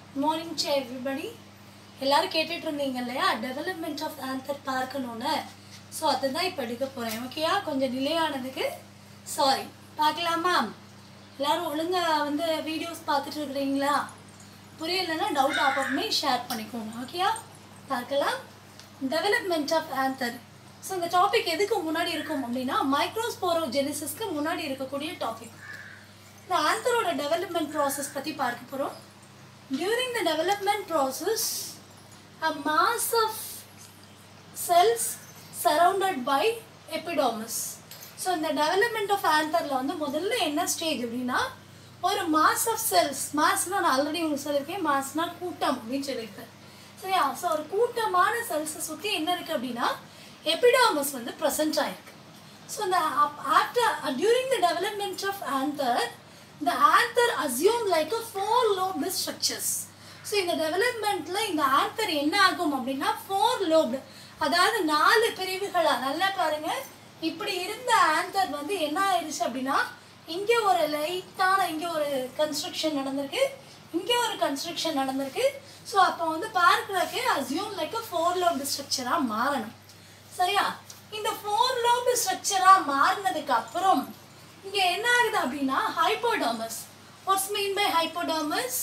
Morning to everybody எல்லாரும் கேட்டுட்டு இருந்தீங்க இல்லையா டெவலப்மெண்ட் ஆஃப் ஆன்சர் பார்க்கணும்னு ஸோ அதுதான் இப்போ எடுக்க போகிறேன் ஓகேயா கொஞ்சம் டிலே ஆனதுக்கு சாரி பார்க்கலாமா எல்லாரும் ஒழுங்கா வந்து வீடியோஸ் பார்த்துட்டு இருக்கிறீங்களா புரியலைன்னா டவுட் ஆப்பமே ஷேர் பண்ணிக்கோங்க ஓகேயா பார்க்கலாம் டெவலப்மெண்ட் ஆஃப் ஆன்சர் ஸோ இந்த டாபிக் எதுக்கு முன்னாடி இருக்கும் அப்படின்னா மைக்ரோஸ்போரோஜெனிசிஸ்க்கு முன்னாடி இருக்கக்கூடிய டாபிக் இந்த ஆன்சரோட டெவலப்மெண்ட் ப்ராசஸ் பற்றி பார்க்க போகிறோம் during the development process a mass of cells surrounded by epidermis so இந்த டெவலப்மெண்ட் ஆஃப் ஆன்தரில் வந்து முதல்ல என்ன ஸ்டேஜ் அப்படின்னா ஒரு மாஸ் ஆஃப் செல்ஸ் மாஸ்னால் நான் ஆல்ரெடி உங்களுக்கு சொல்லியிருக்கேன் மாஸ்னா கூட்டம் அப்படின்னு சொல்லியிருக்கேன் சரியா ஸோ ஒரு கூட்டமான செல்ஸை சுற்றி என்ன இருக்குது அப்படின்னா எபிடாமஸ் வந்து ப்ரெசென்ட் ஆயிருக்கு ஸோ இந்த after during the development of anther இந்த anther assume like a four lobed structures so இந்த டெவலப்மெண்ட்டில் இந்த ஆன்தர் என்ன ஆகும் அப்படின்னா ஃபோர் லோப்டு அதாவது நாலு பிரிவுகளாக நல்லா பாருங்க இப்படி இருந்த ஆன்சர் வந்து என்ன ஆயிடுச்சு அப்படின்னா இங்கே ஒரு லைட்டான இங்கே ஒரு கன்ஸ்ட்ரக்ஷன் நடந்திருக்கு இங்கே ஒரு கன்ஸ்ட்ரக்ஷன் நடந்திருக்கு ஸோ அப்போ வந்து பார்க்குறதுக்கு அசியூம் லைக் ஃபோர் லோப்டு ஸ்ட்ரக்சராக மாறணும் சரியா இந்த ஃபோர் லோப்டு ஸ்ட்ரக்சராக மாறினதுக்கு அப்புறம் இங்கே என்ன ஆகுது அப்படின்னா hypodermis what's mean by hypodermis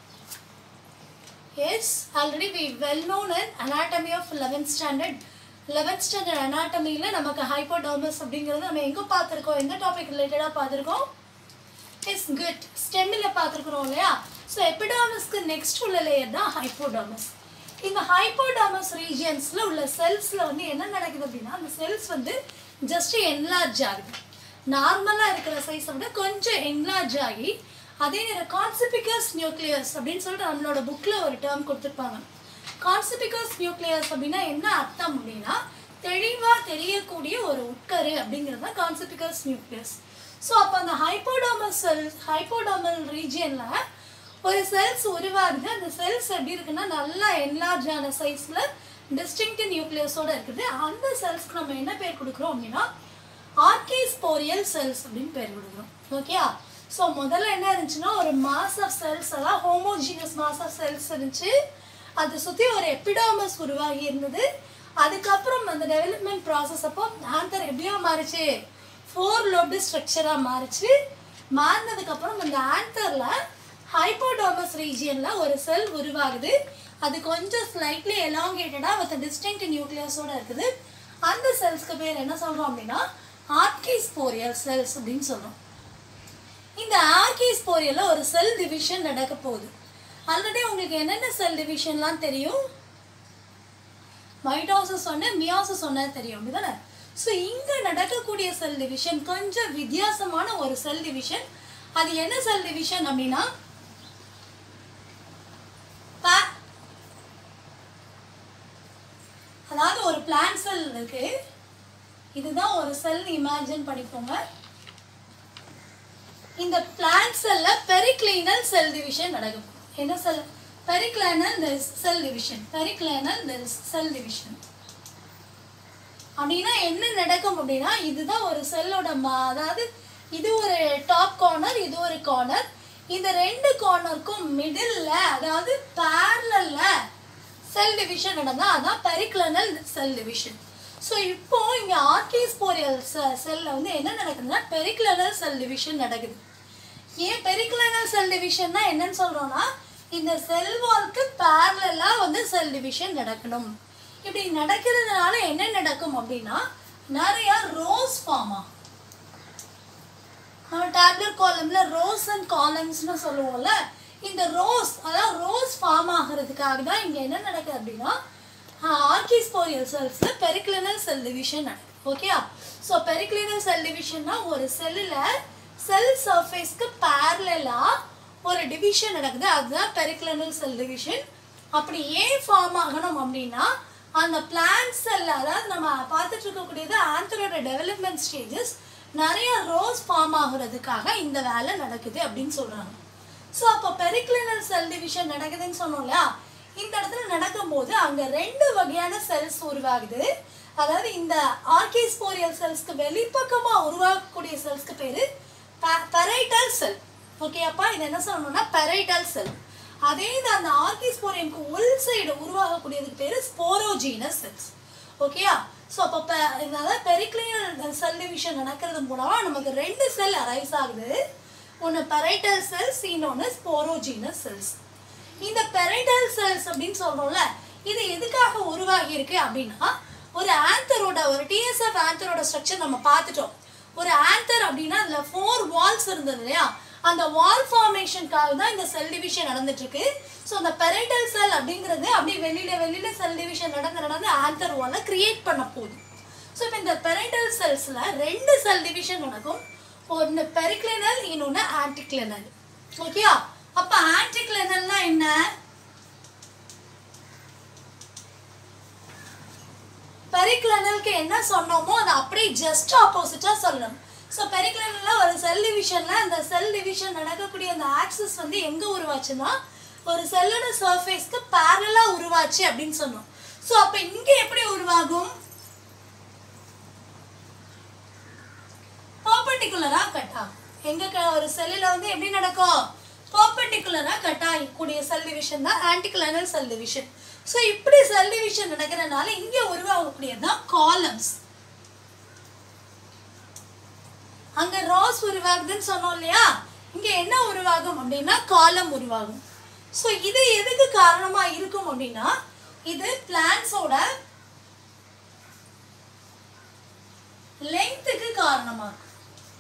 Yes, already we well known in anatomy of 11th standard. 11th standard anatomy-ல நமக்கு hypodermis அப்படிங்கிறது நம்ம எங்கே பார்த்துருக்கோம் எந்த டாபிக் ரிலேட்டடாக பார்த்துருக்கோம் இஸ் குட் ஸ்டெம்மில் பார்த்துருக்குறோம் இல்லையா ஸோ எபிடாமஸ்க்கு நெக்ஸ்ட் உள்ள லேயர் தான் ஹைப்போடர்மஸ் இந்த ஹைப்போடர்மஸ் ரீஜியன்ஸில் உள்ள செல்ஸில் வந்து என்ன நடக்குது அப்படின்னா அந்த செல்ஸ் வந்து ஜஸ்ட் என்லார்ஜ் ஆகுது நார்மலாக இருக்கிற சைஸை விட கொஞ்சம் என்லார்ஜ் ஆகி அதே நேரம் கான்சிபிகஸ் நியூக்ளியஸ் அப்படின்னு சொல்லிட்டு நம்மளோட புக்கில் ஒரு டேர்ம் கொடுத்துருப்பாங்க கான்சிபிகஸ் நியூக்ளியஸ் அப்படின்னா என்ன அர்த்தம் அப்படின்னா தெளிவாக தெரியக்கூடிய ஒரு உட்கரு அப்படிங்கிறது தான் கான்சிபிகஸ் நியூக்ளியஸ் ஸோ அப்போ அந்த ஹைப்போடோமல் செல் ஹைப்போடோமல் ரீஜியனில் ஒரு செல்ஸ் உருவாகுது அந்த செல்ஸ் எப்படி இருக்குன்னா நல்லா என்லார்ஜ் ஆன சைஸில் டிஸ்டிங்க்ட் நியூக்ளியஸோட இருக்குது அந்த செல்ஸ்க்கு நம்ம என்ன பேர் கொடுக்குறோம் அப்படின்னா ஆர்கேஸ்போரியல் செல்ஸ் அப்படின்னு பேர் கொடுக்குறோம் ஓகே ஸோ முதல்ல என்ன இருந்துச்சுன்னா ஒரு மாஸ் ஆஃப் செல்ஸ் எல்லாம் ஹோமோஜினஸ் மாஸ் ஆஃப் செல்ஸ் இருந்துச்சு அதை சுற்றி ஒரு எபிடாமஸ் உருவாகி இருந்தது அதுக்கப்புறம் அந்த டெவலப்மெண்ட் ப்ராசஸ் அப்போ ஆன்சர் எப்படியா மாறுச்சு ஃபோர் லோப்டு ஸ்ட்ரக்சராக மாறுச்சு மாறினதுக்கப்புறம் அந்த ஆன்சரில் ஹைப்போடாமஸ் ரீஜியனில் ஒரு செல் உருவாகுது அது கொஞ்சம் ஸ்லைட்லி எலாங்கேட்டடாக வித் டிஸ்டிங்க்ட் நியூக்ளியஸோட இருக்குது அந்த செல்ஸ்க்கு பேர் என்ன சொல்கிறோம் அப்படின்னா ஆர்கிஸ்போரியல் செல்ஸ் அப்படின்னு சொல்கிறோம் இந்த ஆர்கிஸ்போரியலில் ஒரு செல் டிவிஷன் நடக்க போகுது ஆல்ரெடி உங்களுக்கு என்னென்ன செல் டிவிஷன்லாம் தெரியும் மைட்டோசஸ் சொன்னேன் மியாசஸ் சொன்னேன் தெரியும் அப்படிதானே ஸோ இங்கே நடக்கக்கூடிய செல் டிவிஷன் கொஞ்சம் வித்தியாசமான ஒரு செல் டிவிஷன் அது என்ன செல் டிவிஷன் அப்படின்னா பா- அதாவது ஒரு பிளான்ட் செல் இருக்கு இதுதான் ஒரு செல் இமேஜின் பண்ணிக்கோங்க இந்த பிளான்ட் செல்ல பெரிக்ளைனல் செல் டிவிஷன் நடக்கும் என்ன cell periclinal cell division periclinal cell division அப்படின்னா என்ன நடக்கும் அப்படின்னா இதுதான் ஒரு செல்லோட அதாவது இது ஒரு டாப் கார்னர் இது ஒரு கார்னர் இந்த ரெண்டு கார்னருக்கும் மிடில்ல அதாவது பேரலல்ல செல் டிவிஷன் நடந்தா அதான் பெரிக்ளனல் செல் டிவிஷன் ஸோ இப்போ இங்க ஆர்கிஸ்போரியல் செல்ல வந்து என்ன நடக்குதுன்னா பெரிக்ளனல் செல் டிவிஷன் நடக்குது ஏன் பெரிக்ளனல் செல் டிவிஷன்னா என்னன்னு சொல்றோம்னா இந்த செல் வால்க்கு பேரலா வந்து செல் டிவிஷன் நடக்கணும் இப்படி நடக்கிறதுனால என்ன நடக்கும் அப்படின்னா நிறைய ரோஸ் ஃபார்ம் ஆகும் நம்ம டேப்லெட் காலம்ல ரோஸ் அண்ட் காலம்ஸ்னு சொல்லுவோம்ல இந்த ரோஸ் அதாவது ரோஸ் ஃபார்ம் ஆகிறதுக்காக தான் இங்கே என்ன நடக்குது அப்படின்னா ஆர்கிஸ்போரியல் செல்ஸில் பெரிக்ளினல் செல் டிவிஷன் நடக்குது ஓகே ஸோ பெரிக்ளினல் செல் டிவிஷன்னா ஒரு செல்லில் செல் சர்ஃபேஸ்க்கு பேரலாக ஒரு டிவிஷன் நடக்குது அதுதான் பெரிக்ளினல் செல் டிவிஷன் அப்படி ஏன் ஃபார்ம் ஆகணும் அப்படின்னா அந்த பிளான்ட் செல் அதாவது நம்ம பார்த்துட்டு இருக்கக்கூடியது ஆந்தரோட டெவலப்மெண்ட் ஸ்டேஜஸ் நிறைய ரோஸ் ஃபார்ம் ஆகுறதுக்காக இந்த வேலை நடக்குது அப்படின்னு சொல்றாங்க ஸோ அப்போ பெரிக்ளினல் செல் டிவிஷன் நடக்குதுன்னு சொன்னோம் இல்லையா இந்த இடத்துல நடக்கும்போது அங்கே ரெண்டு வகையான செல்ஸ் உருவாகுது அதாவது இந்த ஆர்கிஸ்போரியல் செல்ஸ்க்கு வெளிப்பக்கமாக உருவாகக்கூடிய செல்ஸ்க்கு பேர் பெரைட்டல் செல் ஓகே அப்பா இது என்ன சொல்லணும்னா பெரைட்டல் செல் அதே இது அந்த ஆர்கிஸ்போரியம்க்கு உள் சைடு உருவாகக்கூடியதுக்கு பேர் ஸ்போரோஜீனஸ் செல்ஸ் ஓகேயா ஸோ அப்போ பெ அதாவது பெரிக்ளியல் செல் டிவிஷன் நடக்கிறது மூலமாக நமக்கு ரெண்டு செல் அரைஸ் ஆகுது ஒன்று பெரைட்டல் செல்ஸ் இன்னொன்று ஸ்போரோஜீனஸ் செல்ஸ் இந்த பெரைட்டல் செல்ஸ் அப்படின்னு சொல்றோம்ல இது எதுக்காக உருவாகி இருக்கு அப்படின்னா ஒரு ஆந்தரோட ஒரு டிஎஸ்எஃப் ஆந்தரோட ஸ்ட்ரக்சர் நம்ம பார்த்துட்டோம் ஒரு ஆந்தர் அப்படின்னா அதுல ஃபோர் வால்ஸ் இருந்தது இல்லையா அந்த வால் ஃபார்மேஷனுக்காக தான் இந்த செல் டிவிஷன் நடந்துட்டு இருக்கு ஸோ அந்த பெரைட்டல் செல் அப்படிங்கிறது அப்படியே வெளியில வெளியில செல் டிவிஷன் நடந்து நடந்து ஆந்தர் வாலை கிரியேட் பண்ண போகுது ஸோ இப்போ இந்த பெரைட்டல் செல்ஸ்ல ரெண்டு செல் டிவிஷன் நடக்கும் ஒன்று பெரிக்ளினல் இன்னொன்று ஆன்டிக்ளினல் ஓகேயா அப்ப ஆன்டிக்ளினல்னா என்ன பெரிக்ளினலுக்கு என்ன சொன்னோமோ அதை அப்படியே ஜஸ்ட் ஆப்போசிட்டா சொல்லணும் ஸோ பெரிக்ளினல்ல ஒரு செல் டிவிஷன்ல அந்த செல் டிவிஷன் நடக்கக்கூடிய அந்த ஆக்சஸ் வந்து எங்க உருவாச்சுன்னா ஒரு செல்லோட சர்ஃபேஸ்க்கு பேரலா உருவாச்சு அப்படின்னு சொன்னோம் ஸோ அப்ப இங்க எப்படி உருவாகும் பர்பண்டிகுலரா கட் ஆகும் எங்க க- ஒரு செல்லில் வந்து எப்படி நடக்கும் பர்பண்டிகுலரா கட் ஆகக்கூடிய செல் டிவிஷன் தான் ஆன்டிகுலனல் செல் டிவிஷன் ஸோ இப்படி செல் டிவிஷன் நடக்கிறதுனால இங்க உருவாகக்கூடியது தான் காலம்ஸ் அங்க ராஸ் உருவாகுதுன்னு சொன்னோம் இல்லையா இங்க என்ன உருவாகும் அப்படின்னா காலம் உருவாகும் ஸோ இது எதுக்கு காரணமா இருக்கும் அப்படின்னா இது பிளான்ஸோட லெங்க்த்துக்கு காரணமா இருக்கும்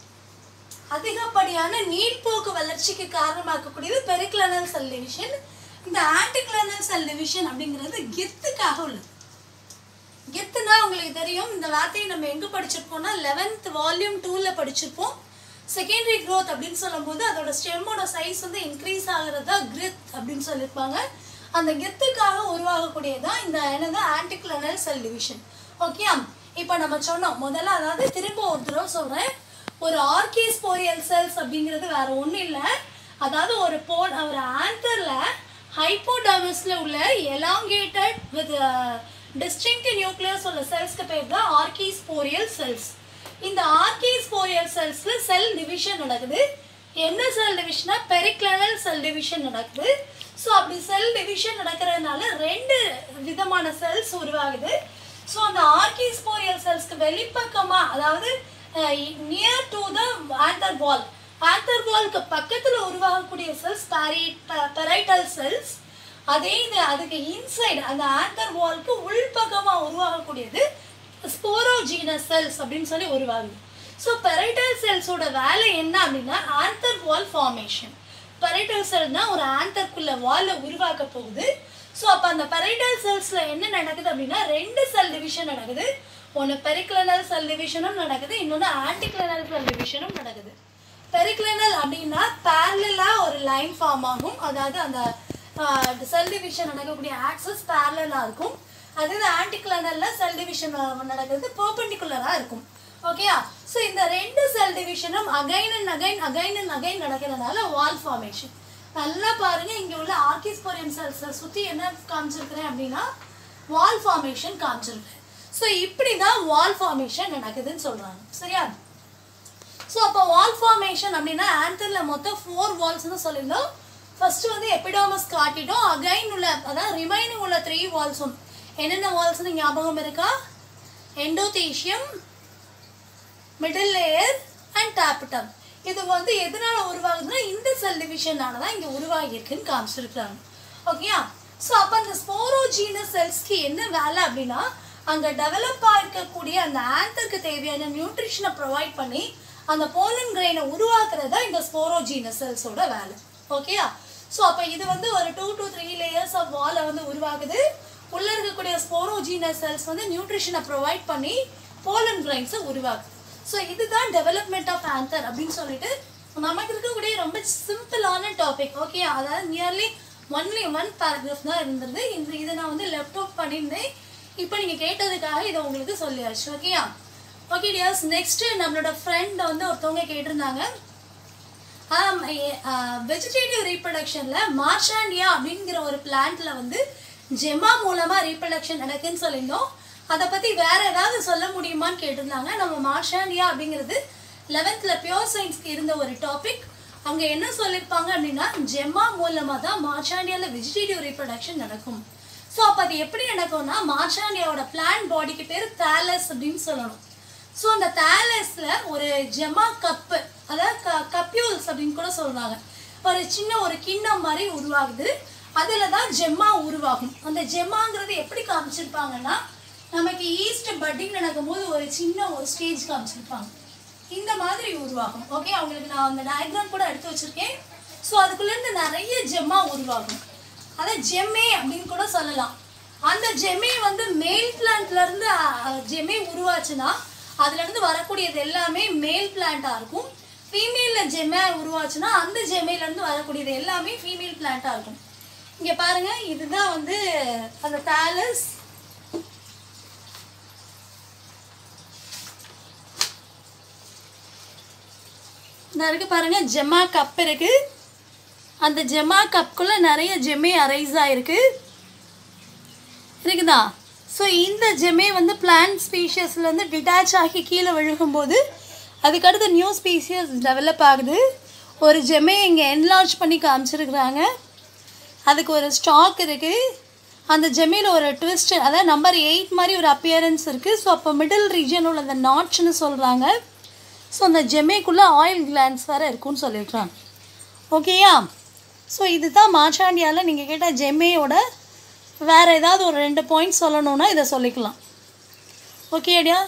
அதிகப்படியான நீர்ப்போக்கு வளர்ச்சிக்கு காரணமாக்கக்கூடியது பெரிக்ளனல் செல் டிவிஷன் இந்த ஆன்டிக்ளனல் செல் டிவிஷன் அப்படிங்கிறது கெத்துக்காக உள்ளது கெத்துனா உங்களுக்கு தெரியும் இந்த வார்த்தையை நம்ம எங்க படிச்சிருப்போம்னா லெவன்த் வால்யூம் டூல படிச்சிருப்போம் செகண்டரி growth அப்படின்னு சொல்லும்போது அதோட ஸ்டெம்மோட சைஸ் வந்து இன்க்ரீஸ் ஆகுறதா கிரித் அப்படின்னு சொல்லியிருப்பாங்க அந்த கெத்துக்காக உருவாகக்கூடியதான் இந்த என்னது ஆன்டிக்ளனல் செல் டிவிஷன் ஓகே இப்போ நம்ம சொன்னோம் முதல்ல அதாவது திரும்ப ஒரு தடவை சொல்றேன் ஒரு ஆர்கிஸ்போரியல் செல்ஸ் அப்படிங்கிறது வேற ஒன்றும் இல்லை அதாவது ஒரு போ ஒரு ஆந்தர்ல ஹைப்போடர்மஸ்ல உள்ள எலாங்கேட்டட் வித் டிஸ்டிங்க்ட் நியூக்ளியஸ் உள்ள செல்ஸ்க்கு பேர் தான் ஆர்கிஸ்போரியல் செல்ஸ் இந்த ஆர்கிஸ்போரியல் செல்ஸ்ல செல் டிவிஷன் நடக்குது என்ன செல் டிவிஷனா பெரிக்ளனல் செல் டிவிஷன் நடக்குது ஸோ அப்படி செல் டிவிஷன் நடக்கிறதுனால ரெண்டு விதமான செல்ஸ் உருவாகுது ஸோ அந்த ஆர்கிஸ்போரியல் செல்ஸ்க்கு வெளிப்பக்கமா அதாவது near to the anther wall anther வால்க்கு பக்கத்தில் உருவாகக்கூடிய செல்ஸ் பாரி பெரைட்டல் செல்ஸ் அதே இது அதுக்கு இன்சைடு அந்த ஆந்தர் வால்க்கு உள்பக்கமாக உருவாகக்கூடியது ஸ்போரோஜீனஸ் செல்ஸ் அப்படின்னு சொல்லி உருவாகுது ஸோ பெரைட்டல் செல்ஸோட வேலை என்ன அப்படின்னா ஆந்தர் வால் ஃபார்மேஷன் பெரைட்டல் செல்னா ஒரு ஆந்தர்க்குள்ள வாலை உருவாக்க போகுது ஸோ அப்போ அந்த பெரைட்டல் செல்ஸில் என்ன நடக்குது அப்படின்னா ரெண்டு செல் டிவிஷன் நடக்குது ஒன்று பெரிக்ளனல் செல் டிவிஷனும் நடக்குது இன்னொன்று ஆன்டிக்ளனல் செல் டிவிஷனும் நடக்குது பெரிக்ளனல் அப்படின்னா பேரலாக ஒரு லைன் ஃபார்ம் ஆகும் அதாவது அந்த செல் டிவிஷன் நடக்கக்கூடிய ஆக்சஸ் பேரலாக இருக்கும் அது ஆன்டிக்ளனலில் செல் டிவிஷன் நடக்கிறது பர்பண்டிகுலராக இருக்கும் ஓகேயா ஸோ இந்த ரெண்டு செல் டிவிஷனும் again and again again and again நடக்கிறதுனால வால் ஃபார்மேஷன் நல்லா பாருங்க இங்க உள்ள ஆர்கிஸ்போரியன் செல்ஸை சுற்றி என்ன காமிச்சிருக்கிறேன் அப்படின்னா வால் ஃபார்மேஷன் காமிச்சிருக்கேன் ஸோ இப்படி தான் வால் ஃபார்மேஷன் நடக்குதுன்னு சொல்றாங்க சரியா ஸோ அப்போ வால் ஃபார்மேஷன் அப்படின்னா ஆன்தரில் மொத்தம் ஃபோர் வால்ஸ்னு சொல்லியிருந்தோம் ஃபர்ஸ்ட் வந்து எபிடாமஸ் காட்டிட்டோம் அகைன் உள்ள அதான் ரிமைனிங் உள்ள த்ரீ வால்ஸும் என்னென்ன வால்ஸ்னு ஞாபகம் இருக்கா endothecium middle layer and tapetum இது வந்து எதனால உருவாகுதுன்னா இந்த செல் டிவிஷனால தான் இங்கே உருவாகியிருக்குன்னு காமிச்சிருக்காங்க ஓகேயா ஸோ அப்போ அந்த ஸ்போரோஜீனஸ் செல்ஸ்க்கு என்ன வேலை அப்படின்னா அங்கே டெவலப் ஆகிருக்கக்கூடிய அந்த ஆந்தருக்கு தேவையான நியூட்ரிஷனை ப்ரொவைட் பண்ணி அந்த போலன் கிரெயினை உருவாக்குறது தான் இந்த ஸ்போரோஜீனஸ் செல்ஸோட வேலை ஓகேயா ஸோ அப்போ இது வந்து ஒரு two to three layers of வாலை வந்து உருவாகுது உள்ளே இருக்கக்கூடிய ஸ்போரோஜீனஸ் செல்ஸ் வந்து நியூட்ரிஷனை ப்ரொவைட் பண்ணி போலன் கிரைன்ஸை உருவாக்குது ஸோ இதுதான் டெவலப்மெண்ட் ஆஃப் ஆந்தர் அப்படின்னு சொல்லிட்டு நமக்கு இருக்கக்கூடிய ரொம்ப சிம்பிளான டாபிக் ஓகே அதாவது நியர்லி ஒன்லி ஒன் பேராகிராஃப் தான் இருந்தது இந்த இதை நான் வந்து லெஃப்ட் அவுட் பண்ணியிருந்தேன் இப்போ நீங்கள் கேட்டதுக்காக இதை உங்களுக்கு சொல்லியாச்சு ஓகேயா ஓகே டியர்ஸ் நெக்ஸ்ட் நம்மளோட ஃப்ரெண்ட் வந்து ஒருத்தவங்க கேட்டிருந்தாங்க வெஜிடேட்டிவ் ரீப்ரடக்ஷனில் மார்ஷாண்டியா அப்படிங்கிற ஒரு பிளான்ட்ல வந்து ஜெமா மூலமாக ரீப்ரடக்ஷன் நடக்குன்னு சொல்லியிருந்தோம் அதை பற்றி வேற ஏதாவது சொல்ல முடியுமான்னு கேட்டிருந்தாங்க நம்ம மார்ஷாண்டியா அப்படிங்கிறது லெவன்த்தில் பியோர் சயின்ஸ்க்கு இருந்த ஒரு டாபிக் அவங்க என்ன சொல்லியிருப்பாங்க அப்படின்னா ஜெம்மா மூலமாக தான் மார்ச்சாண்டியாவில் வெஜிடேட்டிவ் ரீப்ரொடக்ஷன் நடக்கும் ஸோ அப்போ அது எப்படி நடக்கும்னா மார்ச்சாண்டியாவோட பிளான்ட் பாடிக்கு பேர் தேலஸ் அப்படின்னு சொல்லணும் ஸோ அந்த தேலஸில் ஒரு ஜெமா கப்பு அதாவது க கப்யூல்ஸ் அப்படின்னு கூட சொல்கிறாங்க ஒரு சின்ன ஒரு கிண்ணம் மாதிரி உருவாகுது அதில் தான் ஜெம்மா உருவாகும் அந்த ஜெம்மாங்கிறது எப்படி காமிச்சிருப்பாங்கன்னா நமக்கு ஈஸ்ட் பட்டிங் நடக்கும்போது ஒரு சின்ன ஒரு ஸ்டேஜ் காமிச்சிருப்பாங்க இந்த மாதிரி உருவாகும் ஓகே அவங்களுக்கு நான் அந்த டயக்ராம் கூட எடுத்து வச்சிருக்கேன் ஸோ அதுக்குள்ளேருந்து நிறைய ஜெம்மா உருவாகும் அதை ஜெம்மே அப்படின்னு கூட சொல்லலாம் அந்த ஜெம்மே வந்து மேல் பிளான்ட்ல இருந்து அஹ், ஜெம்மே உருவாச்சுன்னா அதுல இருந்து வரக்கூடியது எல்லாமே மேல் பிளான்ட்டா இருக்கும் ஃபீமேல்ல ஜெம்மே உருவாச்சுன்னா அந்த ஜெம்மையில இருந்து வரக்கூடியது எல்லாமே ஃபீமேல் பிளான்ட்டா இருக்கும் இங்க பாருங்க இதுதான் வந்து அந்த தாலஸ் இந்த இருக்கு பாருங்க ஜெம்மா கப் இருக்கு அந்த ஜெம்மா கப்குள்ள நிறைய ஜெம்மே அரைஸ் ஆயிருக்கு இருக்குதா ஸோ இந்த ஜெம்மே வந்து பிளான்ட் ஸ்பீஷியஸ்லேருந்து டிட்டாச் ஆகி கீழே விழுகும்போது அதுக்கடுத்து நியூ ஸ்பீசியஸ் டெவலப் ஆகுது ஒரு ஜெம்மே இங்கே என்லார்ஜ் பண்ணி காமிச்சிருக்கிறாங்க அதுக்கு ஒரு ஸ்டாக் இருக்குது அந்த ஜெம்மியில் ஒரு ட்விஸ்ட் அதாவது நம்பர் எயிட் மாதிரி ஒரு அப்பியரன்ஸ் இருக்குது ஸோ அப்போ மிடில் ரீஜன் உள்ள அந்த நாட்ச்னு சொல்கிறாங்க ஸோ அந்த ஜெம்மைக்குள்ளே ஆயில் கிளான்ஸ் வேறு இருக்குன்னு சொல்லியிருக்காங்க ஓகேயா ஸோ இதுதான் மாச்சாண்டியாவில் நீங்கள் கேட்ட ஜெம்மையோட வேறு ஏதாவது ஒரு ரெண்டு பாயிண்ட் சொல்லணும்னா இதை சொல்லிக்கலாம் ஓகேடியா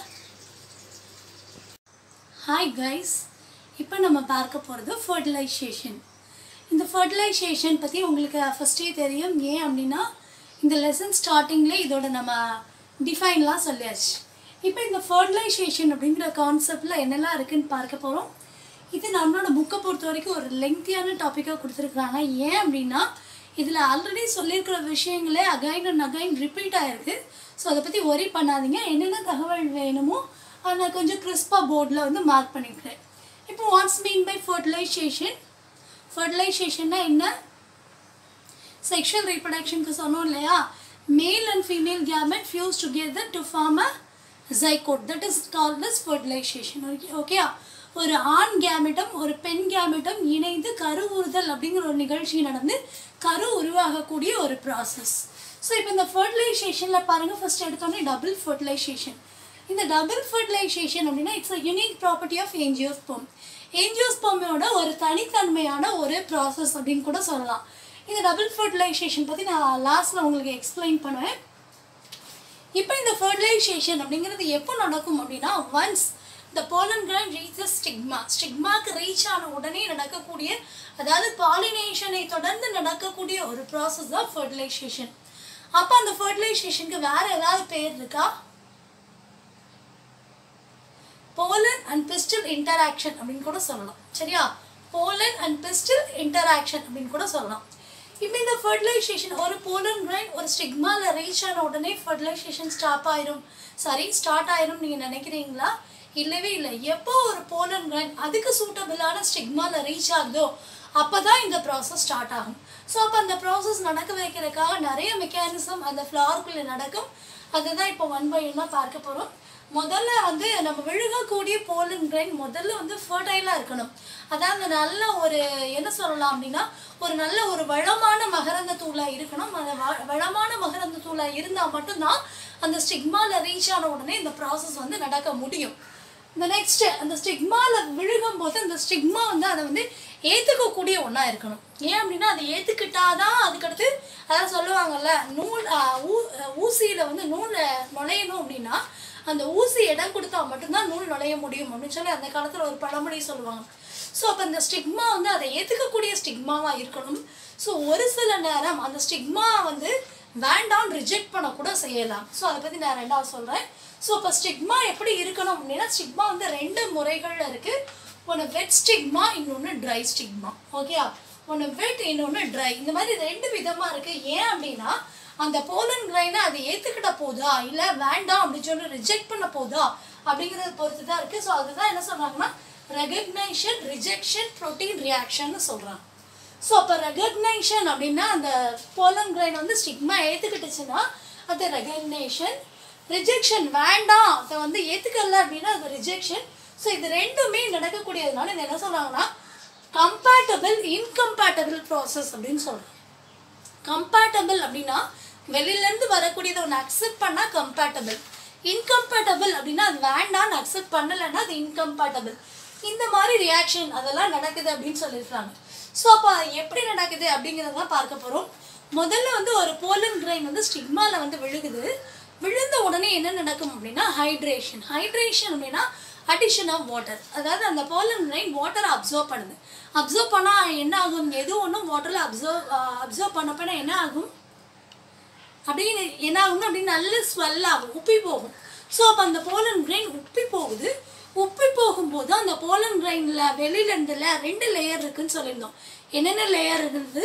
ஹாய் கைஸ் இப்போ நம்ம பார்க்க போகிறது ஃபர்டிலைசேஷன் இந்த ஃபர்டிலைசேஷன் பற்றி உங்களுக்கு ஃபஸ்ட்டே தெரியும் ஏன் அப்படின்னா இந்த லெசன் ஸ்டார்டிங்கில் இதோட நம்ம டிஃபைன்லாம் சொல்லியாச்சு இப்போ இந்த ஃபர்டிலைசேஷன் அப்படிங்கிற கான்செப்டில் என்னெல்லாம் இருக்குன்னு பார்க்க போகிறோம் இது நம்மளோட புக்கை பொறுத்த வரைக்கும் ஒரு லெங்க்தியான டாப்பிக்காக கொடுத்துருக்குறாங்க ஏன் அப்படின்னா இதில் ஆல்ரெடி சொல்லியிருக்கிற விஷயங்களே அகைன் அண்ட் அகைன் ரிப்பீட் ஆகிருக்கு ஸோ அதை பற்றி ஒரி பண்ணாதீங்க என்னென்ன தகவல் வேணுமோ அதை நான் கொஞ்சம் கிறிஸ்பாக போர்டில் வந்து மார்க் பண்ணிக்கிறேன் இப்போ வாட்ஸ் மீன் பை ஃபர்டிலைசேஷன் ஃபர்டிலைசேஷன்னா என்ன செக்ஷுவல் ரீப்ரடக்ஷனுக்கு சொன்னோம் இல்லையா male and female gamete fuse together to form a zygote that is called as fertilization okay okay ஒரு ஆண் கேமெட்டும் ஒரு பெண் கேமெட்டும் இணைந்து கரு உறுதல் அப்படிங்கிற ஒரு நிகழ்ச்சி நடந்து கரு உருவாகக்கூடிய ஒரு ப்ராசஸ் ஸோ இப்போ இந்த ஃபர்டிலைசேஷனில் பாருங்கள் ஃபர்ஸ்ட் எடுத்தோன்னே டபுள் ஃபர்டிலைசேஷன் இந்த டபுள் ஃபர்டிலைசேஷன் அப்படின்னா it's a unique property of angiosperm ஏஞ்சியோஸ்போமோட ஒரு தனித்தன்மையான ஒரு ப்ராசஸ் அப்படின்னு கூட சொல்லலாம் இந்த டபுள் ஃபர்டிலைசேஷன் பற்றி நான் லாஸ்ட்டில் உங்களுக்கு எக்ஸ்பிளைன் பண்ணுவேன் இப்போ இந்த ஃபர்டிலைசேஷன் அப்படிங்கிறது எப்போ நடக்கும் அப்படின்னா ஒன்ஸ் இந்த போலன் கிராண்ட் ரீச்சஸ் ஸ்டிக்மா ஸ்டிக்மாக்கு ரீச் ஆன உடனே நடக்கக்கூடிய அதாவது பாலினேஷனை தொடர்ந்து நடக்கக்கூடிய ஒரு ப்ராசஸ் தான் ஃபர்டிலைசேஷன் அப்போ அந்த ஃபர்டிலைசேஷனுக்கு வேற ஏதாவது பேர் இருக்கா போலன் அண்ட் பிஸ்டல் இன்டராக்ஷன் அப்படின்னு கூட சொல்லலாம் சரியா போலன் அண்ட் பிஸ்டல் இன்டராக்ஷன் அப்படின்னு கூட சொல்லலாம் இப்போ இந்த ஃபர்டிலைசேஷன் ஒரு போலன் கிரைன் ஒரு ஸ்டிக்மாவில் ரீச் ஆன உடனே ஃபர்டிலைசேஷன் ஸ்டாப் ஆயிரும் சாரி ஸ்டார்ட் ஆயிரும் நீங்கள் நினைக்கிறீங்களா இல்லவே இல்லை எப்போ ஒரு போலன் கிரைன் அதுக்கு சூட்டபிளான ஸ்டிக்மாவில் ரீச் ஆகுதோ அப்போ தான் இந்த ப்ராசஸ் ஸ்டார்ட் ஆகும் ஸோ அப்போ அந்த ப்ராசஸ் நடக்க வைக்கிறதுக்காக நிறைய மெக்கானிசம் அந்த ஃப்ளாருக்குள்ளே நடக்கும் அதுதான் இப்போ ஒன் பை ஒன்னாக பார்க்க போகிறோம் முதல்ல வந்து நம்ம விழுகக்கூடிய போலன் கிரைன் முதல்ல வந்து ஃபர்டைலாக இருக்கணும் அதாவது நல்ல ஒரு என்ன சொல்லலாம் அப்படின்னா ஒரு நல்ல ஒரு வளமான மகரந்த தூளாக இருக்கணும் அந்த வ- வளமான மகரந்த தூளாக இருந்தால் மட்டும்தான் அந்த ஸ்டிக்மாவில் ரீச் ஆன உடனே இந்த ப்ராசஸ் வந்து நடக்க முடியும் இந்த நெக்ஸ்ட் அந்த ஸ்டிக்மாவில் விழுகும் போது அந்த ஸ்டிக்மா வந்து அதை வந்து ஏற்றுக்கக்கூடிய ஒன்றா இருக்கணும் ஏன் அப்படின்னா அதை ஏற்றுக்கிட்டாதான் அதுக்கடுத்து அதான் சொல்லுவாங்கல்ல நூல் ஆஹ், ஊ ஊசியில் வந்து நூல் நுழையணும் அப்படின்னா அந்த ஊசி இடம் கொடுத்தா மட்டும்தான் நூல் நுழைய முடியும் அப்படின்னு சொல்லி அந்த காலத்தில் ஒரு பழமொழி சொல்லுவாங்க ஸோ அப்போ அந்த ஸ்டிக்மா வந்து அதை ஏற்றுக்கக்கூடிய ஸ்டிக்மாவாக இருக்கணும் ஸோ ஒரு சில நேரம் அந்த ஸ்டிக்மா வந்து வேண்டாம் ரிஜெக்ட் பண்ண கூட செய்யலாம் ஸோ அதை பற்றி நான் ரெண்டாவது சொல்கிறேன் ஸோ இப்போ ஸ்டிக்மா எப்படி இருக்கணும் அப்படின்னா ஸ்டிக்மா வந்து ரெண்டு முறைகள் இருக்குது ஒன்று வெட் ஸ்டிக்மா இன்னொன்று ட்ரை ஸ்டிக்மா ஓகேயா ஒன்று வெட் இன்னொன்று ட்ரை இந்த மாதிரி ரெண்டு விதமாக இருக்குது ஏன் அப்படின்னா அந்த போலன் கிரைனை அதை ஏற்றுக்கிட்ட போதா இல்லை வேண்டாம் அப்படின்னு சொல்லி ரிஜெக்ட் பண்ண போதா அப்படிங்கிறத பொறுத்து தான் இருக்குது ஸோ அதுதான் என்ன சொல்கிறாங்கன்னா ரெகக்னைஷன் ரிஜெக்ஷன் ப்ரோட்டீன் ரியாக்ஷன்னு சொல்கிறாங்க ஸோ அப்போ ரெகக்னைஷன் அப்படின்னா அந்த போலன் கிரைன் வந்து ஸ்டிக்மா ஏற்றுக்கிட்டுச்சுன்னா அது ரெகக்னேஷன் ரிஜெக்ஷன் வேண்டாம் அதை வந்து ஏற்றுக்கல அப்படின்னா அது ரிஜெக்ஷன் ஸோ இது ரெண்டுமே நடக்கக்கூடியதுனால இது என்ன சொல்கிறாங்கன்னா கம்பேட்டபிள் இன்கம்பேட்டபிள் ப்ராசஸ் அப்படின்னு சொல்கிறோம் கம்பேட்டபிள் அப்படின்னா வெளியிலேருந்து வரக்கூடியதை ஒன்று அக்செப்ட் பண்ணால் கம்பேட்டபிள் இன்கம்பேட்டபிள் அப்படின்னா அது வேண்டாம்னு அக்செப்ட் பண்ணலைன்னா அது இன்கம்பேட்டபிள் இந்த மாதிரி ரியாக்ஷன் அதெல்லாம் நடக்குது அப்படின்னு சொல்லியிருக்காங்க ஸோ அப்போ எப்படி நடக்குது அப்படிங்கிறத பார்க்க போகிறோம் முதல்ல வந்து ஒரு போலன் கிரைன் வந்து ஸ்டிக்மாவில் வந்து விழுகுது விழுந்த உடனே என்ன நடக்கும் அப்படின்னா ஹைட்ரேஷன் ஹைட்ரேஷன் அப்படின்னா அடிஷன் ஆஃப் வாட்டர் அதாவது அந்த போலன் கிரைன் வாட்டரை அப்சர்வ் பண்ணுது அப்சர்வ் பண்ணால் என்ன ஆகும் எது ஒன்றும் வாட்டரில் அப்சர்வ் அப்சர்வ் பண்ண பண்ண என்ன ஆகும் அப்படின்னு என்ன ஆகும்னா அப்படின்னு நல்ல ஸ்வெல் ஆகும் உப்பி போகும் ஸோ அப்போ அந்த போலன் கிரைன் உப்பி போகுது உப்பி போகும்போது அந்த போலன் கிரைனில் வெளியில இருந்துல ரெண்டு லேயர் இருக்குன்னு சொல்லியிருந்தோம் என்னென்ன லேயர் இருந்தது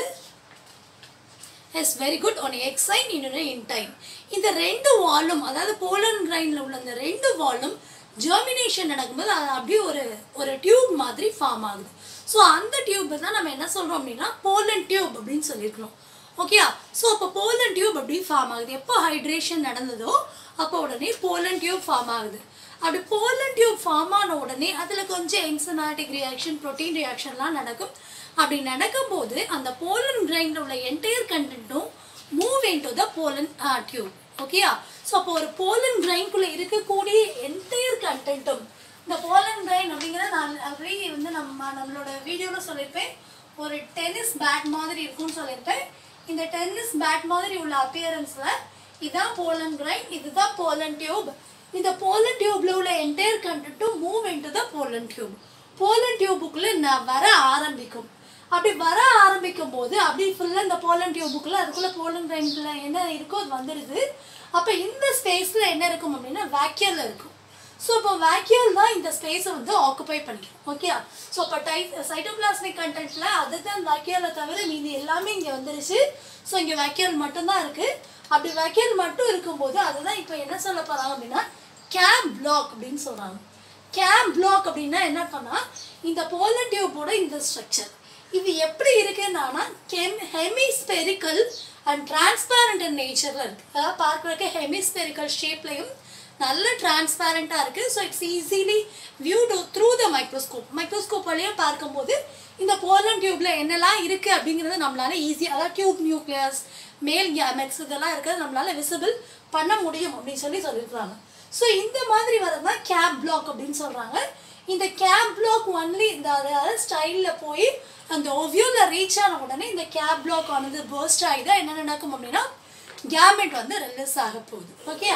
yes very good one exine இன்னொன்று இன்டைன் இந்த ரெண்டு வாலும் அதாவது போலன் கிரைனில் உள்ள அந்த ரெண்டு வாலும் ஜெர்மினேஷன் நடக்கும்போது அது அப்படியே ஒரு ஒரு டியூப் மாதிரி ஃபார்ம் ஆகுது ஸோ அந்த டியூப் தான் நம்ம என்ன சொல்கிறோம் அப்படின்னா போலன் டியூப் அப்படின்னு சொல்லியிருக்கிறோம் ஓகேயா ஸோ அப்போ போலன் டியூப் அப்படி ஃபார்ம் ஆகுது எப்போ ஹைட்ரேஷன் நடந்ததோ அப்போ உடனே போலன் டியூப் ஃபார்ம் ஆகுது அப்படி போலன் டியூப் ஃபார்ம் ஆன உடனே அதில் கொஞ்சம் என்சனாட்டிக் ரியாக்ஷன் ப்ரோட்டீன் ரியாக்ஷன்லாம் நடக்கும் அப்படி நடக்கும்போது அந்த போலன் கிரைனில் உள்ள என்டையர் கண்டென்ட்டும் move in to the pollen tube ஓகேயா ஸோ அப்போ ஒரு போலன் கிரைன்குள்ளே இருக்கக்கூடிய என்டையர் கண்டென்ட்டும் இந்த போலன் கிரைன் அப்படிங்கிறத நான் ஆல்ரெடி வந்து நம்ம நம்மளோட வீடியோவில் சொல்லியிருப்பேன் ஒரு டென்னிஸ் பேட் மாதிரி இருக்கும்னு சொல்லியிருப்பேன் இந்த டென்னிஸ் பேட் மாதிரி உள்ள அப்பியரன்ஸில் இதான் போலன் கிரைன் இதுதான் போலன் டியூப் இந்த போலன் டியூப்ல உள்ள என்டையர் கண்டென்ட்டும் move into the pollen tube pollen டியூபுக்குள்ளே நான் வர ஆரம்பிக்கும் அப்படி வர ஆரம்பிக்கும் போது அப்படி ஃபுல்லாக இந்த போலன் டியூபுக்குள்ளே அதுக்குள்ளே போலன் கிரைன்குள்ளே என்ன இருக்கோ அது வந்துடுது அப்போ இந்த ஸ்பேஸில் என்ன இருக்கும் அப்படின்னா வேக்கியல் இருக்கும் ஸோ இப்போ வேக்யூல் தான் இந்த ஸ்பேஸை வந்து ஆக்குபை பண்ணிக்கும் ஓகே ஸோ அப்போ டை சைட்டோபிளாஸ்மிக் கண்டென்ட்டில் அதுதான் வேக்யூலை தவிர மீதி எல்லாமே இங்கே வந்துருச்சு ஸோ இங்கே வேக்யூல் மட்டும்தான் இருக்குது அப்படி வேக்யூல் மட்டும் இருக்கும்போது அதுதான் இப்போ என்ன சொல்ல போகிறாங்க அப்படின்னா கேம் பிளாக் அப்படின்னு சொல்கிறாங்க கேம் பிளாக் அப்படின்னா என்ன பண்ணா இந்த போலன் டியூபோட இந்த ஸ்ட்ரக்சர் இது எப்படி இருக்குன்னா கெம் ஹெமிஸ்பெரிக்கல் அண்ட் டிரான்ஸ்பேரண்ட் இன் நேச்சரில் இருக்குது அதாவது பார்க்குறதுக்கு ஹெமிஸ்பெரிக்கல் ஷேப்லையும் நல்ல டிரான்ஸ்பேரண்ட்டாக இருக்குது so it's easily viewed through the microscope microscope வழியாக பார்க்கும்போது இந்த போலன் டியூப்ல என்னெல்லாம் இருக்குது அப்படிங்கிறது நம்மளால ஈஸியாக அதாவது டியூப் நியூக்ளியஸ் மேல் கேமெட்ஸ் இதெல்லாம் இருக்கிறது நம்மளால விசிபிள் பண்ண முடியும் அப்படின்னு சொல்லி சொல்லியிருக்காங்க ஸோ இந்த மாதிரி வரது தான் கேப் பிளாக் அப்படின்னு சொல்கிறாங்க இந்த கேப் பிளாக் ஒன்லி இந்த அதாவது ஸ்டைலில் போய் அந்த ஒவ்யூவில் ரீச் ஆன உடனே இந்த கேப் பிளாக் ஆனது பர்ஸ்ட் ஆகி தான் என்ன நடக்கும் அப்படின்னா கேமெட் வந்து ரிலீஸ் ஆக போகுது ஓகே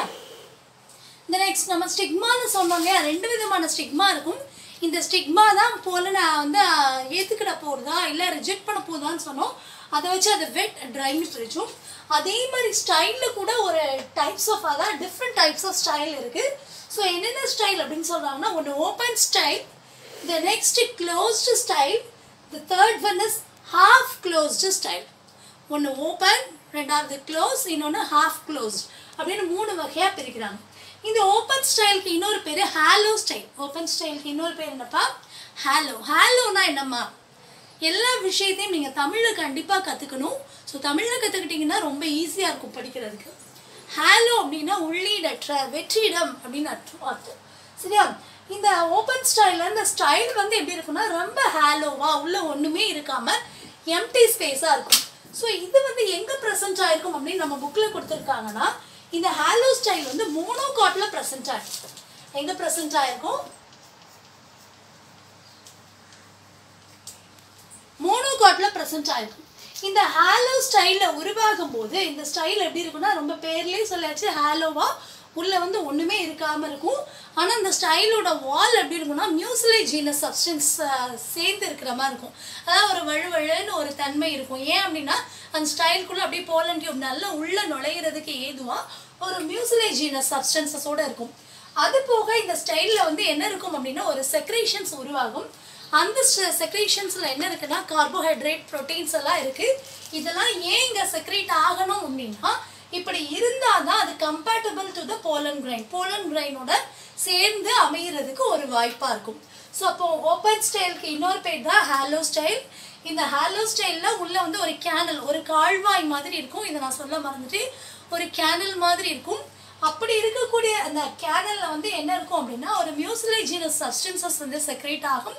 இந்த நெக்ஸ்ட் நம்ம ஸ்டிக்மான்னு சொன்னோம் இல்லையா ரெண்டு விதமான ஸ்டிக்மா இருக்கும் இந்த ஸ்டிக்மா தான் போல நான் வந்து ஏற்றுக்கிட போகிறதா இல்லை ரிஜெக்ட் பண்ண போகுதான்னு சொன்னோம் அதை வச்சு அதை வெட் ட்ரைன்னு பிரிச்சோம் அதே மாதிரி ஸ்டைலில் கூட ஒரு டைப்ஸ் ஆஃப் அதான் டிஃப்ரெண்ட் டைப்ஸ் ஆஃப் ஸ்டைல் இருக்குது ஸோ என்னென்ன ஸ்டைல் அப்படின்னு சொல்கிறாங்கன்னா ஒன்று open style the next closed style the third one is half closed style ஒன்று ஓப்பன் ரெண்டாவது க்ளோஸ் இன்னொன்று ஹாஃப் க்ளோஸ்ட் அப்படின்னு மூணு வகையாக பிரிக்கிறாங்க இந்த ஓப்பன் ஸ்டைலுக்கு இன்னொரு பேர் ஹாலோ ஸ்டைல் ஓப்பன் ஸ்டைலுக்கு இன்னொரு பேர் என்னப்பா ஹாலோ ஹாலோனா என்னம்மா எல்லா விஷயத்தையும் நீங்கள் தமிழில் கண்டிப்பாக கற்றுக்கணும் ஸோ தமிழில் கற்றுக்கிட்டிங்கன்னா ரொம்ப ஈஸியாக இருக்கும் படிக்கிறதுக்கு ஹாலோ அப்படின்னா உள்ளீடற்ற வெற்றிடம் அப்படின்னு அர்த்தம் அர்த்தம் சரியா இந்த ஓப்பன் ஸ்டைலில் இந்த ஸ்டைல் வந்து எப்படி இருக்குன்னா ரொம்ப ஹாலோவா உள்ள ஒன்றுமே இருக்காமல் எம்டி ஸ்பேஸாக இருக்கும் ஸோ இது வந்து எங்கே ப்ரெசென்ட் ஆயிருக்கும் அப்படின்னு நம்ம புக்கில் கொடுத்துருக்காங்கன்னா இந்த ஹாலோ ஸ்டைல் வந்து மோனோகாட்டில் ப்ரெசென்ட் ஆயிருக்கும் எங்கே ப்ரெசென்ட் ஆயிருக்கும் மோனோகாட்டில் ப்ரெசென்ட் ஆயிருக்கும் இந்த ஹாலோ ஸ்டைலில் உருவாகும் போது இந்த ஸ்டைல் எப்படி இருக்குன்னா ரொம்ப பேர்லேயே சொல்லியாச்சு ஹாலோவா உள்ள வந்து ஒன்றுமே இருக்காமல் இருக்கும் ஆனால் இந்த ஸ்டைலோட வால் எப்படி இருக்கும்னா மியூசிலைஜீனஸ் சப்ஸ்டன்ஸ் சேர்ந்து இருக்கிற மாதிரி இருக்கும் அதாவது ஒரு வழுவழுன்னு ஒரு தன்மை இருக்கும் ஏன் அப்படின்னா அந்த ஸ்டைலுக்குள்ளே அப்படியே போலன் டியூப் நல்லா உள்ளே நுழையிறதுக்கு ஏதுவாக ஒரு மியூசிலைஜீனஸ் சப்ஸ்டன்சஸோடு இருக்கும் அது போக இந்த ஸ்டைலில் வந்து என்ன இருக்கும் அப்படின்னா ஒரு செக்ரேஷன்ஸ் உருவாகும் அந்த செக்ரேஷன்ஸில் என்ன இருக்குன்னா கார்போஹைட்ரேட் ப்ரோட்டீன்ஸ் எல்லாம் இருக்குது இதெல்லாம் ஏன் இங்கே செக்ரேட் ஆகணும் அப்படின்னா இப்படி இருந்தால் தான் அது compatible to the pollen grain pollen கிரைனோட சேர்ந்து அமைகிறதுக்கு ஒரு வாய்ப்பாக இருக்கும் ஸோ அப்போ ஓப்பன் ஸ்டைலுக்கு இன்னொரு பேர் தான் ஹாலோ ஸ்டைல் இந்த ஹாலோ ஸ்டைலில் உள்ள வந்து ஒரு கேனல் ஒரு கால்வாய் மாதிரி இருக்கும் இதை நான் சொல்ல மறந்துட்டு ஒரு கேனல் மாதிரி இருக்கும் அப்படி இருக்கக்கூடிய அந்த கேனலில் வந்து என்ன இருக்கும் அப்படின்னா ஒரு மியூசிலைஜினஸ் சப்ஸ்டன்சஸ் வந்து செக்ரேட் ஆகும்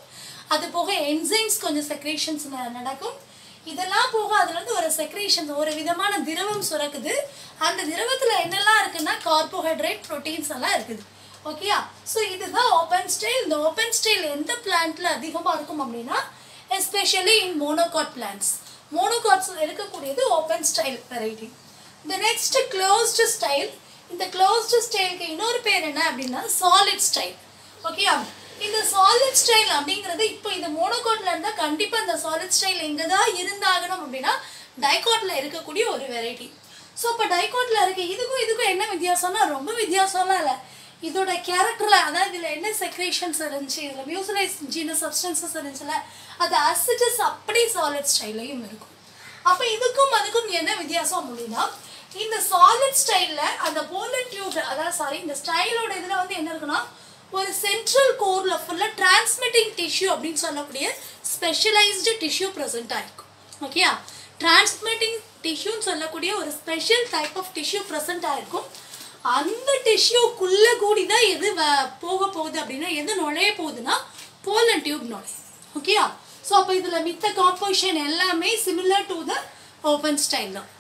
அது போக என்சைம்ஸ் கொஞ்சம் செக்ரேஷன்ஸ் நடக்கும் இதெல்லாம் போக அதுலேருந்து ஒரு செக்ரேஷன்ஸ் ஒரு விதமான திரவம் சுரக்குது அந்த திரவத்தில் என்னெல்லாம் இருக்குன்னா கார்போஹைட்ரேட் ப்ரோட்டீன்ஸ் எல்லாம் இருக்குது ஓகேயா ஸோ இதுதான் ஓப்பன் ஸ்டைல் இந்த ஓப்பன் ஸ்டைல் எந்த பிளான்ட்ல அதிகமாக இருக்கும் அப்படின்னா especially in monocot plants monocots இருக்கக்கூடியது ஓப்பன் ஸ்டைல் வெரைட்டி இந்த நெக்ஸ்ட் க்ளோஸ்டு ஸ்டைல் இந்த க்ளோஸ்டு ஸ்டைலுக்கு இன்னொரு பேர் என்ன அப்படின்னா சாலிட் ஸ்டைல் ஓகேயா இந்த சாலிட் ஸ்டைல் அப்படிங்கிறது இப்போ இந்த மோனோகாட்ல இருந்தால் கண்டிப்பாக இந்த சாலிட் ஸ்டைல் எங்கே தான் இருந்தாகணும் அப்படின்னா டைகாட்ல இருக்கக்கூடிய ஒரு வெரைட்டி ஸோ இப்போ டைகாட்ல இருக்கு இதுக்கும் இதுக்கும் என்ன வித்தியாசம்னா ரொம்ப வித்தியாசம்லாம் இல்லை இதோட கேரக்டரில் அதாவது இதில் என்ன செக்ரேஷன்ஸ் இருந்துச்சு இதில் மியூசலைஸ் ஜீன சப்ஸ்டன்சஸ் இருந்துச்சுல அது அசிட்டஸ் அப்படி சாலிட் ஸ்டைல்லையும் இருக்கும் அப்போ இதுக்கும் அதுக்கும் என்ன வித்தியாசம் அப்படின்னா இந்த சாலிட் ஸ்டைலில் அந்த போலன் டியூப் அதாவது சாரி இந்த ஸ்டைலோட இதில் வந்து என்ன இருக்குன்னா ஒரு சென்ட்ரல் கோரில் ஃபுல்லாக டிரான்ஸ்மிட்டிங் டிஷ்யூ அப்படின்னு சொல்லக்கூடிய ஸ்பெஷலைஸ்டு டிஷ்யூ ப்ரெசென்ட் ஆயிருக்கும் ஓகேயா டிரான்ஸ்மிட்டிங் டிஷ்யூன்னு சொல்லக்கூடிய ஒரு special type of tissue present ஆயிருக்கும் அந்த டிஷ்யூக்குள்ள கூடி தான் எது வ- போக போகுது அப்படின்னா எது நுழைய போகுதுன்னா போலன் டியூப் நுழையும் ஓகேயா ஸோ அப்போ இதில் மித்த காம்போசிஷன் எல்லாமே similar to the open style தான்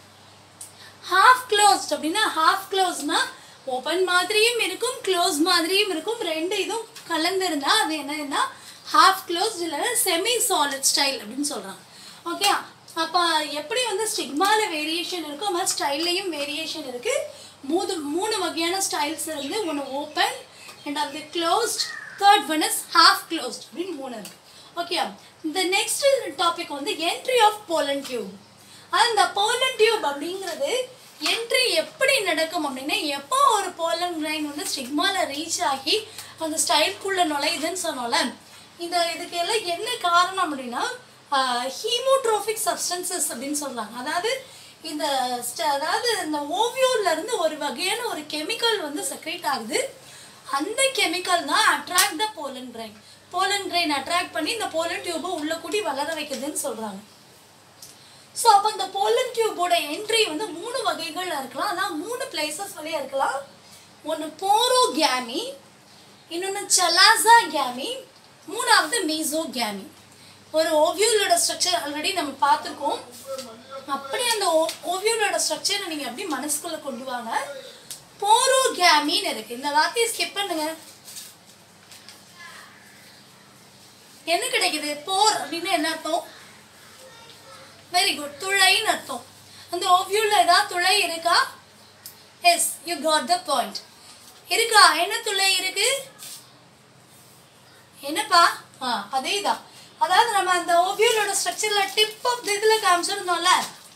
ஹாஃப் க்ளோஸ்ட் அப்படின்னா ஹாஃப் க்ளோஸ்னா ஓப்பன் மாதிரியும் இருக்கும் க்ளோஸ் மாதிரியும் இருக்கும் ரெண்டு இதுவும் கலந்துருந்தா அது என்னன்னா ஹாஃப் க்ளோஸ் இல்லைன்னா செமி சாலிட் ஸ்டைல் அப்படின்னு சொல்கிறாங்க ஓகே அப்போ எப்படி வந்து ஸ்டிக்மாவில் வேரியேஷன் இருக்கோ அது மாதிரி ஸ்டைல்லையும் வேரியேஷன் இருக்குது மூணு மூணு வகையான ஸ்டைல்ஸ் இருந்து ஒன்று ஓப்பன் அண்ட் அது closed third one is half closed அப்படின்னு மூணு இருக்கு ஓகே இந்த நெக்ஸ்ட் டாபிக் வந்து என்ட்ரி ஆஃப் போலன் டியூப் அந்த போலன் டியூப் அப்படிங்கிறது என்ட்ரி எப்படி நடக்கும் அப்படின்னா எப்போ ஒரு போலன் கிரைன் வந்து ஸ்டிக்மால ரீச் ஆகி அந்த ஸ்டைல்குள்ள நுழையுதுன்னு சொன்னோம்ல இந்த இதுக்கு எல்லாம் என்ன காரணம் அப்படின்னா ஹீமோட்ரோபிக் சப்ஸ்டன்சஸ் அப்படின்னு சொல்றாங்க அதாவது இந்த sta- அதாவது இந்த ஓவியோல இருந்து ஒரு வகையான ஒரு கெமிக்கல் வந்து செக்ரேட் ஆகுது அந்த கெமிக்கல் தான் attract the pollen grain pollen grain attract பண்ணி இந்த போலன் டியூபை உள்ள கூடி வளர வைக்குதுன்னு சொல்றாங்க ஸோ அப்போ இந்த போலன் டியூபோட என்ட்ரி வந்து மூணு வகைகள் இருக்கலாம் அதான் மூணு பிளேசஸ் வழியா இருக்கலாம் ஒன்று போரோ கேமி இன்னொன்று சலாசா கேமி மூணாவது மீசோ கேமி ஒரு ஓவியோலோட ஸ்ட்ரக்சர் ஆல்ரெடி நம்ம பார்த்துருக்கோம் அப்படி அந்த ஓவியோலோட ஸ்ட்ரக்சரை நீங்கள் அப்படி மனசுக்குள்ளே கொண்டு வாங்க போரோ கேமின்னு இருக்கு இந்த வார்த்தையை ஸ்கிப் பண்ணுங்க என்ன கிடைக்குது போர் அப்படின்னா என்ன அர்த்தம் வெரி குட் துளைன்னு அர்த்தம் அந்த ஓவியூல ஏதாவது துளை இருக்கா yes you got the point இருக்கா என்ன துளை இருக்கு என்னப்பா ஆ அதே தான் அதாவது நம்ம அந்த ஓவியோலோட ஸ்ட்ரக்சர்ல டிப் ஆஃப் இதுல காமிச்சிருந்தோம்ல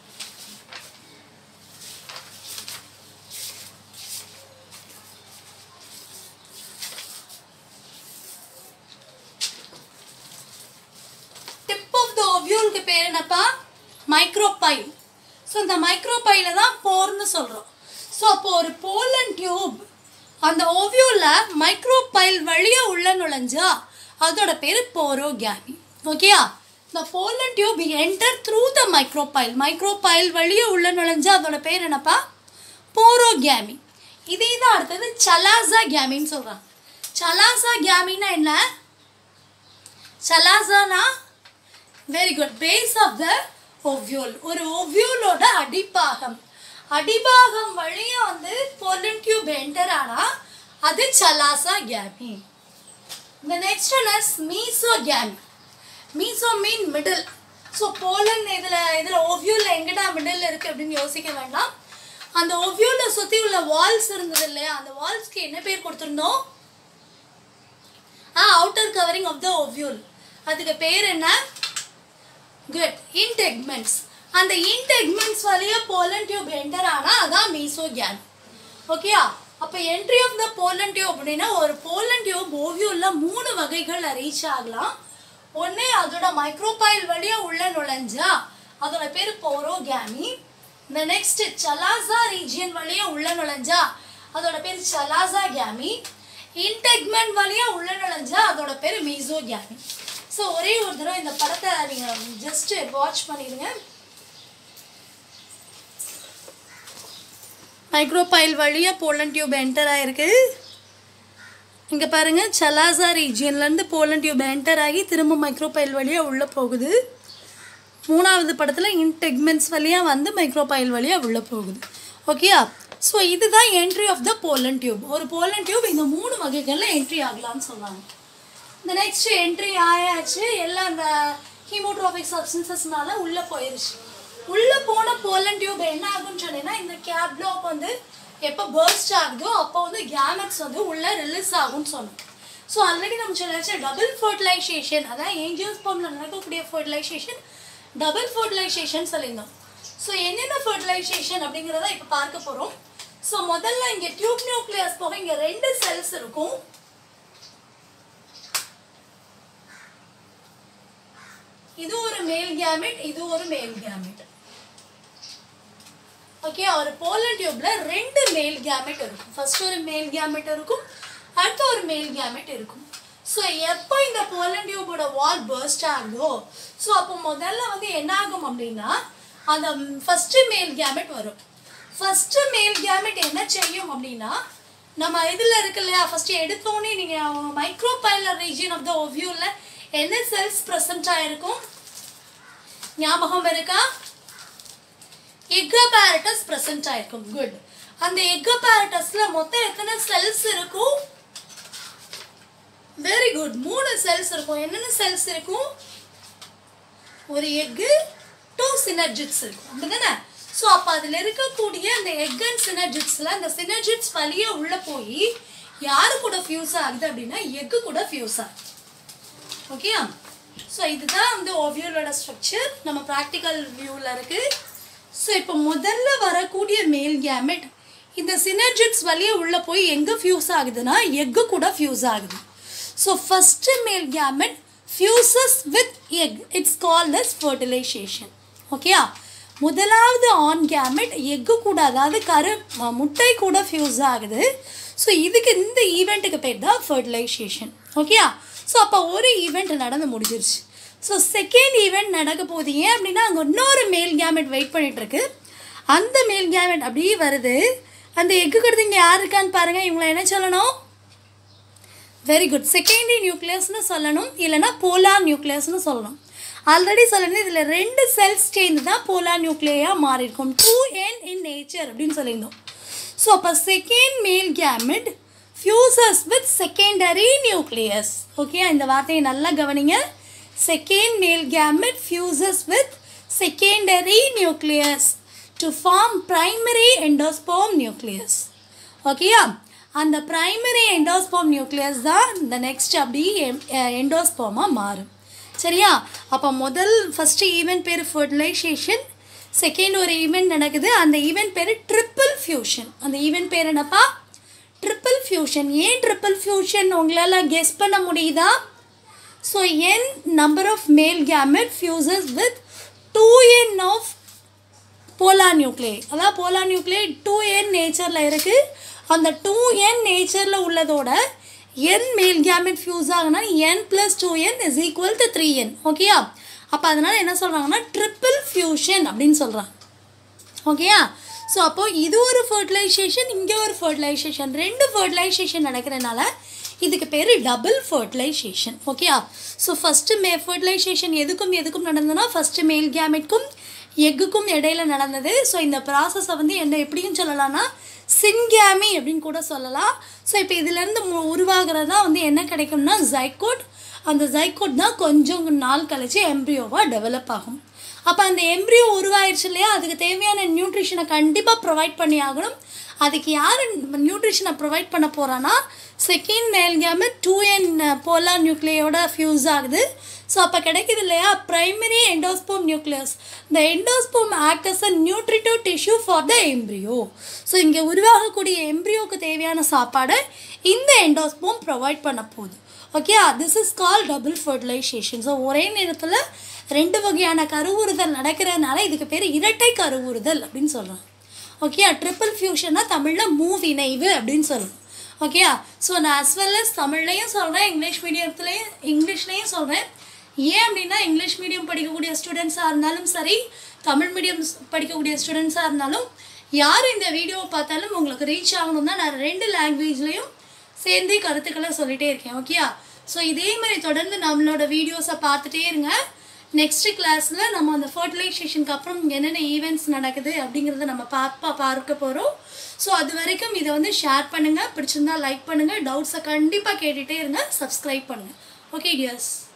டிப் ஆஃப் த ஓவியூலுக்கு பேர் என்னப்பா மைக்ரோபைல் ஸோ இந்த மைக்ரோபைல தான் போர்னு சொல்கிறோம் ஸோ அப்போ ஒரு போலன் டியூப் அந்த ஓவியோவில் மைக்ரோபைல் வழியாக உள்ள நுழைஞ்சா அதோட பேர் போரோகேமி ஓகேயா இந்த pollen tube enter through the micropyle micropyle வழியாக உள்ள நுழைஞ்சா அதோட பேர் என்னப்பா போரோகேமி இதே தான் அடுத்தது சலாசா கேமின்னு சொல்கிறாங்க சலாசா கேமின்னா என்ன சலாசானா very good base of the ovule ஒரு ஓவியோலோட அடிப்பாகம் அடிபாகம் வழியா வந்து பொலன் டியூப் என்டர் ஆனா அது சலாசா கேமி இந்த next one is mesogamy meso mean middle so pollen இதில் இதில் ஓவியோவில் எங்கடா மிடில் இருக்குது அப்படின்னு யோசிக்க வேண்டாம் அந்த ஓவியோவில் சுற்றி உள்ள வால்ஸ் இருந்தது இல்லையா அந்த வால்ஸ்க்கு என்ன பேர் கொடுத்துருந்தோம் ஆ outer covering of the ovule அதுக்கு பேர் என்ன குட் இன்டெக்மெண்ட்ஸ் அந்த இன்டெக்மெண்ட்ஸ் வழியா போலன் டியூப் என்டர் ஆனா அதான் மீசோகேன் ஓகேயா அப்போ entry of the pollen tube அப்படின்னா ஒரு போலன் டியூப் ஓவியோல மூணு வகைகள்ல ரீச் ஆகலாம் ஒன்று அதோட மைக்ரோபைல் வழியா உள்ள நுழைஞ்சா அதோட பேர் போரோகேமி இந்த நெக்ஸ்ட் சலாசா ரீஜியன் வழியா உள்ள நுழைஞ்சா அதோட பேர் சலாசா கேமி இன்டெக்மெண்ட் வழியா உள்ள நுழைஞ்சா அதோட பேர் மீசோ கேமி ஸோ ஒரே ஒரு தடவை இந்த படத்தை நீங்கள் ஜஸ்ட் வாட்ச் பண்ணிடுங்க மைக்ரோபைல் வழியாக போலன் டியூப் என்டர் ஆயிருக்கு இங்கே பாருங்கள் சலாசா ரீஜியன்லேருந்து போலன் டியூப் என்டர் ஆகி திரும்ப மைக்ரோபைல் வழியாக உள்ளே போகுது மூணாவது படத்தில் இன்டெக்மெண்ட்ஸ் வழியாக வந்து மைக்ரோபைல் வழியாக உள்ளே போகுது ஓகேயா ஸோ இதுதான் entry of the pollen tube ஒரு போலன் டியூப் இந்த மூணு வகைகளில் என்ட்ரி ஆகலாம்னு சொல்கிறாங்க இந்த நெக்ஸ்ட் என்ட்ரி ஆயாச்சு எல்லாம் அந்த ஹீமோட்ரோபிக் சப்ஸ்டன்சஸ்னால உள்ளே போயிருச்சு உள்ளே போன போலன் டியூப் என்ன ஆகும்னு சொன்னீங்கன்னா இந்த கேப் பிளாக் வந்து எப்போ பர்ஸ்ட் ஆகுதோ அப்போ வந்து கேமெட்ஸ் வந்து உள்ளே ரிலீஸ் ஆகும்னு சொன்னோம் ஸோ ஆல்ரெடி நம்ம சொல்லியாச்சு டபுள் ஃபர்டிலைசேஷன் அதான் ஏஞ்சல்ஸ் ஃபார்மில் நடக்கக்கூடிய ஃபர்டிலைசேஷன் டபுள் ஃபர்டிலைசேஷன் சொல்லியிருந்தோம் ஸோ என்னென்ன ஃபர்டிலைசேஷன் அப்படிங்கிறத இப்போ பார்க்க போகிறோம் ஸோ முதல்ல இங்கே டியூப் நியூக்ளியஸ் போக இங்கே ரெண்டு செல்ஸ் இருக்கும் இது ஒரு மேல் கேமெட் இது ஒரு மேல் கேமெட் ஓகே ஒரு போலன் டியூப்ல ரெண்டு மேல் கேமெட் இருக்கும் ஃபர்ஸ்ட் ஒரு மேல் கேமெட் இருக்கும் அடுத்து ஒரு மேல் கேமெட் இருக்கும் ஸோ எப்போ இந்த போலன் டியூபோட வால் பர்ஸ்ட் ஆகுதோ ஸோ அப்போ முதல்ல வந்து என்ன ஆகும் அப்படின்னா அந்த ஃபர்ஸ்ட் மேல் கேமெட் வரும் ஃபர்ஸ்ட் மேல் கேமெட் என்ன செய்யும் அப்படின்னா நம்ம இதில் இருக்கு இல்லையா ஃபர்ஸ்ட் எடுத்தோடனே நீங்கள் மைக்ரோபைலர் ரீஜியன் ஆஃப் த ஓவியூவில் என்ன செல்ஸ் ப்ரெசன்ட் ஆயிருக்கும் ஞாபகம் இருக்கா எக்கபாரட்டஸ் ப்ரெசென்ட் ஆயிருக்கும் குட் அந்த எக்கபாரட்டஸ்ல மொத்தம் எத்தனை செல்ஸ் இருக்கும் வெரி குட் மூணு செல்ஸ் இருக்கும் என்னென்ன செல்ஸ் இருக்கும் ஒரு எக்கு டூ சினர்ஜிட்ஸ் இருக்கும் அப்படிதானே ஸோ அப்போ அதில் இருக்கக்கூடிய அந்த எக் அண்ட் சினர்ஜிட்ஸில் அந்த சினர்ஜிட்ஸ் வழியே உள்ளே போய் யாரு கூட ஃபியூஸ் ஆகுது அப்படின்னா எக்கு கூட ஃபியூஸ் ஆகுது ஓகேயா ஸோ இதுதான் வந்து ஓவியோலோட ஸ்ட்ரக்சர் நம்ம ப்ராக்டிக்கல் வியூவில் இருக்குது ஸோ இப்போ முதல்ல வரக்கூடிய மேல் கேமெட் இந்த சினர்ஜிட்ஸ் வழியே உள்ளே போய் எங்கே ஃபியூஸ் ஆகுதுன்னா எக்கு கூட ஃபியூஸ் ஆகுது so first male gamete fuses with egg it's called as fertilization ஓகேயா முதலாவது ஆன் கேமெட் எக்கு கூட அதாவது கரு ம- முட்டை கூட ஃபியூஸ் ஆகுது ஸோ இதுக்கு இந்த ஈவெண்ட்டுக்கு பேர் தான் ஃபர்டிலைசேஷன் ஓகேயா ஸோ அப்போ ஒரு ஈவெண்ட் நடந்து முடிஞ்சிருச்சு ஸோ செகண்ட் ஈவெண்ட் நடக்க போகுது ஏன் அப்படின்னா அங்கே இன்னொரு மேல் கேமெட் வெயிட் பண்ணிட்டு இருக்கு அந்த மேல் கேமெட் அப்படியே வருது அந்த எக்கு கொடுத்து இங்கே யார் இருக்கான்னு பாருங்கள் இவங்களை என்ன சொல்லணும் வெரி குட் செகண்டரி நியூக்ளியஸ்னு சொல்லணும் இல்லைன்னா போலார் நியூக்ளியஸ்னு சொல்லணும் ஆல்ரெடி சொல்லணும் இதில் ரெண்டு செல்ஸ் சேர்ந்து தான் போலார் நியூக்ளியாக மாறியிருக்கும் டூ என் இன் நேச்சர் அப்படின்னு சொல்லியிருந்தோம் ஸோ அப்போ second male gamete fuses with secondary nucleus okay இந்த வார்த்தையை நல்லா கவனிங்க second male gamete fuses with secondary nucleus to form primary endosperm nucleus ஓகேயா அந்த பிரைமரி எண்டோஸ்போம் நியூக்ளியஸ் தான் இந்த நெக்ஸ்ட் அப்படி எண்டோஸ்போமாக மாறும் சரியா அப்போ முதல் ஃபஸ்ட்டு ஈவெண்ட் பேர் ஃபர்டிலைசேஷன் செகண்ட் ஒரு ஈவெண்ட் நடக்குது அந்த ஈவெண்ட் பேர் ட்ரிப்பிள் ஃபியூஷன் அந்த ஈவெண்ட் பேர் என்னப்பா ட்ரிப்பிள் ஃபியூஷன் ஏன் ட்ரிப்பிள் ஃபியூஷன் உங்களால் கெஸ் பண்ண முடியுதா so n number of male gamete fuses with two n of polar nuclei அதாவது போலார் நியூக்ளியை டூ என் நேச்சரில் இருக்குது அந்த டூ என் நேச்சரில் உள்ளதோட என் மேல் கேமெட் ஃபியூஸ் ஆகுனா n plus two n is equal to three n ஓகேயா அப்போ அதனால் என்ன சொல்கிறாங்கன்னா ட்ரிப்பிள் ஃபியூஷன் அப்படின்னு சொல்கிறாங்க ஓகேயா ஸோ அப்போது இது ஒரு ஃபர்டிலைசேஷன் இங்கே ஒரு ஃபர்டிலைசேஷன் ரெண்டு ஃபர்டிலைசேஷன் நடக்கிறனால இதுக்கு பேர் டபுள் ஃபர்டிலைசேஷன் ஓகேயா ஸோ ஃபஸ்ட்டு மே ஃபர்டிலைசேஷன் எதுக்கும் எதுக்கும் நடந்ததுன்னா ஃபஸ்ட்டு மேல் கேமெட்க்கும் எக்குக்கும் இடையில நடந்தது ஸோ இந்த ப்ராசஸை வந்து என்ன எப்படியும் சொல்லலாம்னா சின்கேமி அப்படின்னு கூட சொல்லலாம் ஸோ இப்போ இதுலேருந்து மு- உருவாகிறது தான் வந்து என்ன கிடைக்கும்னா ஜைக்கோட் அந்த ஜைக்கோட் தான் கொஞ்சம் நாள் கழிச்சு எம்ப்ரியோவாக டெவலப் ஆகும் அப்போ அந்த எம்ப்ரியோ உருவாயிருச்சு இல்லையா அதுக்கு தேவையான நியூட்ரிஷனை கண்டிப்பாக ப்ரொவைட் பண்ணி ஆகணும் அதுக்கு யார் நியூட்ரிஷனை ப்ரொவைட் பண்ண போகிறான்னா second male gamete two n polar நியூக்ளியோட ஃபியூஸ் ஆகுது ஸோ அப்போ கிடைக்குது இல்லையா பிரைமரி எண்டோஸ்போம் நியூக்ளியஸ் இந்த endosperm act as a nutritive tissue for the embryo so இங்கே உருவாகக்கூடிய எம்ப்ரியோக்கு தேவையான சாப்பாடை இந்த எண்டோஸ்போம் ப்ரொவைட் பண்ண போகுது okay this is call double fertilization so ஒரே நேரத்தில் ரெண்டு வகையான கருவுறுதல் நடக்கிறதுனால இதுக்கு பேர் இரட்டை கருவுறுதல் அப்படின்னு சொல்கிறாங்க ஓகே ட்ரிபிள் ஃபியூஷனா தமிழில் மூவ் இணைவு அப்படின்னு சொல்லணும் ஓகே ஸோ நான் as well as தமிழ்லையும் சொல்கிறேன் இங்கிலீஷ் மீடியத்துலேயும் இங்கிலீஷ்லேயும் சொல்கிறேன் ஏன் அப்படின்னா இங்கிலீஷ் மீடியம் படிக்கக்கூடிய ஸ்டூடெண்ட்ஸாக இருந்தாலும் சரி தமிழ் மீடியம் படிக்கக்கூடிய ஸ்டூடெண்ட்ஸாக இருந்தாலும் யார் இந்த வீடியோவை பார்த்தாலும் உங்களுக்கு ரீச் ஆகணும் தான் நான் ரெண்டு லாங்குவேஜ்லேயும் சேர்ந்தே கருத்துக்களை சொல்லிட்டே இருக்கேன் ஓகேயா ஸோ இதே மாதிரி தொடர்ந்து நம்மளோட வீடியோஸை பார்த்துட்டே இருங்க நெக்ஸ்ட் கிளாஸில் நம்ம அந்த ஃபர்டிலைசேஷனுக்கு அப்புறம் என்னென்ன ஈவெண்ட்ஸ் நடக்குது அப்படிங்கிறத நம்ம பார்ப்பா பார்க்க போகிறோம் ஸோ அது வரைக்கும் இதை வந்து ஷேர் பண்ணுங்கள் பிடிச்சிருந்தா லைக் பண்ணுங்கள் டவுட்ஸை கண்டிப்பாக கேட்டுகிட்டே இருங்க சப்ஸ்கிரைப் பண்ணுங்கள் ஓகே டியர்ஸ்